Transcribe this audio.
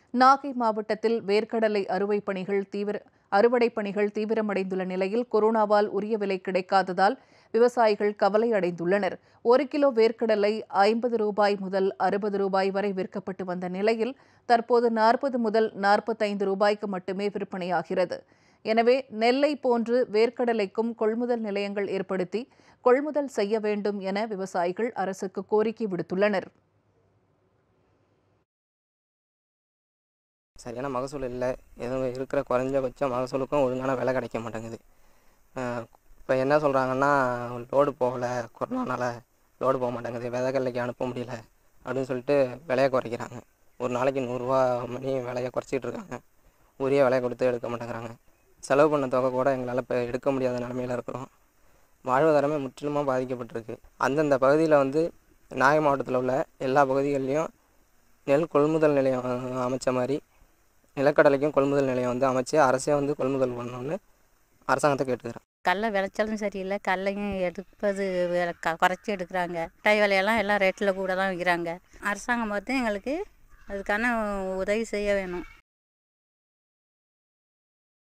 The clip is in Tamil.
நாகை மாவட்டத்தில் வேர்க்கடலை அறுவை பணிகள் தீவிர அறுவடை பணிகள் தீவிரமடைந்துள்ள நிலையில் கொரோனாவால் உரிய விலை கிடைக்காததால் விவசாயிகள் கவலை அடைந்துள்ளனர் ஒரு கிலோ வேர்க்கடலை ஐம்பது ரூபாய் முதல் அறுபது ரூபாய் வரை விற்கப்பட்டு வந்த நிலையில் தற்போது நாற்பது முதல் நாற்பத்தைந்து ரூபாய்க்கு மட்டுமே விற்பனையாகிறது எனவே நெல்லை போன்று வேர்க்கடலைக்கும் கொள்முதல் நிலையங்கள் ஏற்படுத்தி கொள்முதல் செய்ய வேண்டும் என விவசாயிகள் அரசுக்கு கோரிக்கை விடுத்துள்ளனர் சரியான மகசூல் இல்லை எதுவும் இருக்கிற குறைஞ்சபட்ச மகசூலுக்கும் ஒழுங்கான விலை கிடைக்க மாட்டேங்குது இப்போ என்ன சொல்கிறாங்கன்னா லோடு போகலை கொரோனானால லோடு போக மாட்டேங்குது விதைக்கல்லைக்கு அனுப்ப முடியல அப்படின்னு சொல்லிட்டு விலையை குறைக்கிறாங்க ஒரு நாளைக்கு நூறுரூவா மணி விலையை குறைச்சிட்டு இருக்காங்க உரிய விலையை கொடுத்து எடுக்க மாட்டேங்கிறாங்க செலவு பண்ண தொகை கூட எங்களால் இப்போ எடுக்க முடியாத நிலமையில இருக்கிறோம் வாழ்வாதாரமே முற்றிலுமாக பாதிக்கப்பட்டிருக்கு அந்தந்த பகுதியில் வந்து நாகை மாவட்டத்தில் உள்ள எல்லா பகுதிகள்லையும் நெல் கொள்முதல் நிலையம் அமைச்ச மாதிரி நிலக்கடலைக்கும் கொள்முதல் நிலையம் வந்து அமைச்சு அரசே வந்து கொள்முதல் பண்ணணும்னு அரசாங்கத்தை கேட்டுக்கிறேன் கடல விளைச்சலும் சரியில்லை கடலையும் எடுப்பது வில க குறைச்சி எடுக்கிறாங்க மிட்டாய் விலையெல்லாம் எல்லாம் ரேட்டில் கூட தான் விற்கிறாங்க அரசாங்கம் பார்த்து எங்களுக்கு அதுக்கான உதவி செய்ய வேணும்